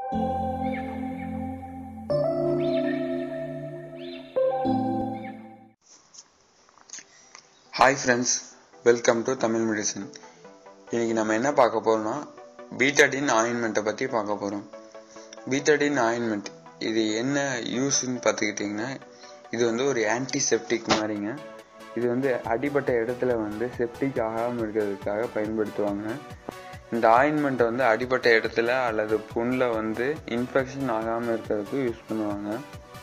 hi friends welcome to Tamil medicine இன்னைக்கு நம்ம என்ன பார்க்க போறோம்னா பீட்டாடின் ஆயின்மெண்ட்டை பற்றி பார்க்க போகிறோம் பீட்டாடின் ஆயின்மெண்ட் இது என்ன யூஸ்ன்னு பார்த்துக்கிட்டிங்கன்னா இது வந்து ஒரு ஆன்டிசெப்டிக் மாதிரிங்க இது வந்து அடிபட்ட இடத்துல வந்து செப்டிக் ஆகாமல் இருக்கிறதுக்காக பயன்படுத்துவாங்க இந்த ஆயின்மெண்ட்டை வந்து அடிபட்ட இடத்துல அல்லது புண்ணில் வந்து இன்ஃபெக்ஷன் ஆகாமல் இருக்கிறதுக்கு யூஸ் பண்ணுவாங்க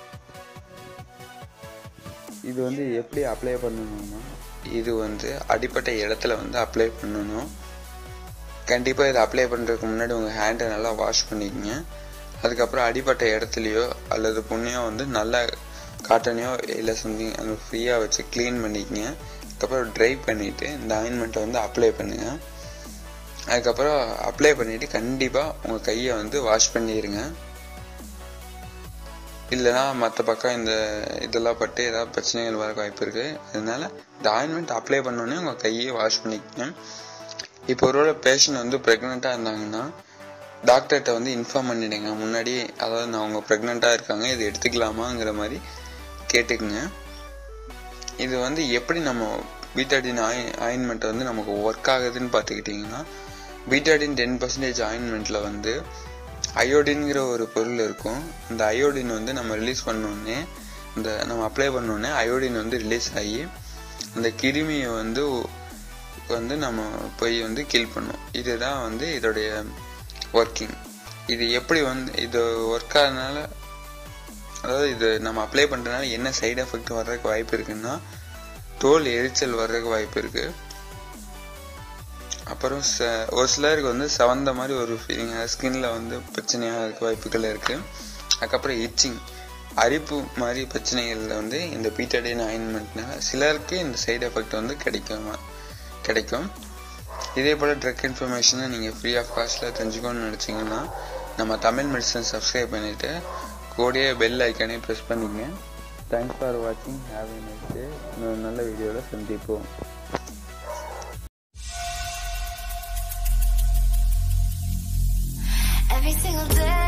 இது வந்து எப்படி அப்ளை பண்ணணும்னா இது வந்து அடிப்பட்ட இடத்துல வந்து அப்ளை பண்ணணும் கண்டிப்பாக இதை அப்ளை பண்ணுறதுக்கு முன்னாடி உங்கள் ஹேண்டை நல்லா வாஷ் பண்ணிக்கங்க அதுக்கப்புறம் அடிப்பட்ட இடத்துலையோ அல்லது புண்ணையோ வந்து நல்லா காட்டனையோ இல்லை சம்திங் அந்த ஃப்ரீயாக வச்சு க்ளீன் பண்ணிக்கங்க அதுக்கப்புறம் ட்ரை பண்ணிவிட்டு இந்த ஆயின்மெண்ட்டை வந்து அப்ளை பண்ணுங்கள் அதுக்கப்புறம் அப்ளை பண்ணிவிட்டு கண்டிப்பாக உங்கள் கையை வந்து வாஷ் பண்ணிடுங்க இல்லைனா மற்ற பக்கம் இந்த இதெல்லாம் பட்டு ஏதாவது பிரச்சனைகள் வர வாய்ப்பு இருக்குது அதனால இந்த ஆயின்மெண்ட் அப்ளை பண்ணோடனே உங்கள் கையை வாஷ் பண்ணிக்கங்க இப்போ ஒருவேளை பேஷண்ட் வந்து ப்ரெக்னெண்ட்டாக இருந்தாங்கன்னா டாக்டர்கிட்ட வந்து இன்ஃபார்ம் பண்ணிடுங்க முன்னாடி அதாவது நான் அவங்க ப்ரெக்னெண்ட்டாக இருக்காங்க இது எடுத்துக்கலாமாங்கிற மாதிரி கேட்டுக்குங்க இது வந்து எப்படி நம்ம பீட்டாடின் ஆய் ஆயின்மெண்ட் வந்து நமக்கு ஒர்க் ஆகுதுன்னு பார்த்துக்கிட்டிங்கன்னா பீட்டாடின் டென் பர்சன்டேஜ் ஆயின்மெண்ட்டில் வந்து அயோடின்கிற ஒரு பொருள் இருக்கும் இந்த அயோடின் வந்து நம்ம ரிலீஸ் பண்ணோடனே இந்த நம்ம அப்ளை பண்ணோடனே அயோடின் வந்து ரிலீஸ் ஆகி அந்த கிருமியை வந்து வந்து நம்ம போய் வந்து கில் பண்ணும் இதுதான் வந்து இதோடைய ஒர்க்கிங் இது எப்படி வந்து இது ஒர்க் ஆகிறதுனால அதாவது இது நம்ம அப்ளை பண்ணுறதுனால என்ன சைடு எஃபெக்ட் வர்றதுக்கு வாய்ப்பு இருக்குன்னா தோல் எரிச்சல் வர்றதுக்கு வாய்ப்பு இருக்குது அப்புறம் ஒரு சிலருக்கு வந்து செவந்த மாதிரி ஒரு ஃபீலிங் ஸ்கின்ல வந்து பிரச்சனையாக இருக்க வாய்ப்புகள் இருக்குது அதுக்கப்புறம் இச்சிங் அரிப்பு மாதிரி பிரச்சனைகளில் வந்து இந்த பீட்டடின் ஆயின்மெண்ட்னால சிலருக்கு இந்த சைடு எஃபெக்ட் வந்து கிடைக்கும் கிடைக்கும் இதே போல் ட்ரக் இன்ஃபர்மேஷனை நீங்கள் ஃப்ரீ ஆஃப் காஸ்ட்டில் தெரிஞ்சுக்கணும்னு நினச்சிங்கன்னா நம்ம தமிழ் மெடிசன் சப்ஸ்கிரைப் பண்ணிவிட்டு கூடயே பெல் ஐக்கானே ப்ரெஸ் பண்ணிக்கங்க தேங்க்ஸ் ஃபார் வாட்சிங் ஹாவ் எ நைஸ் டே இன்னொரு நல்ல வீடியோவில் சந்திப்போம் Every single day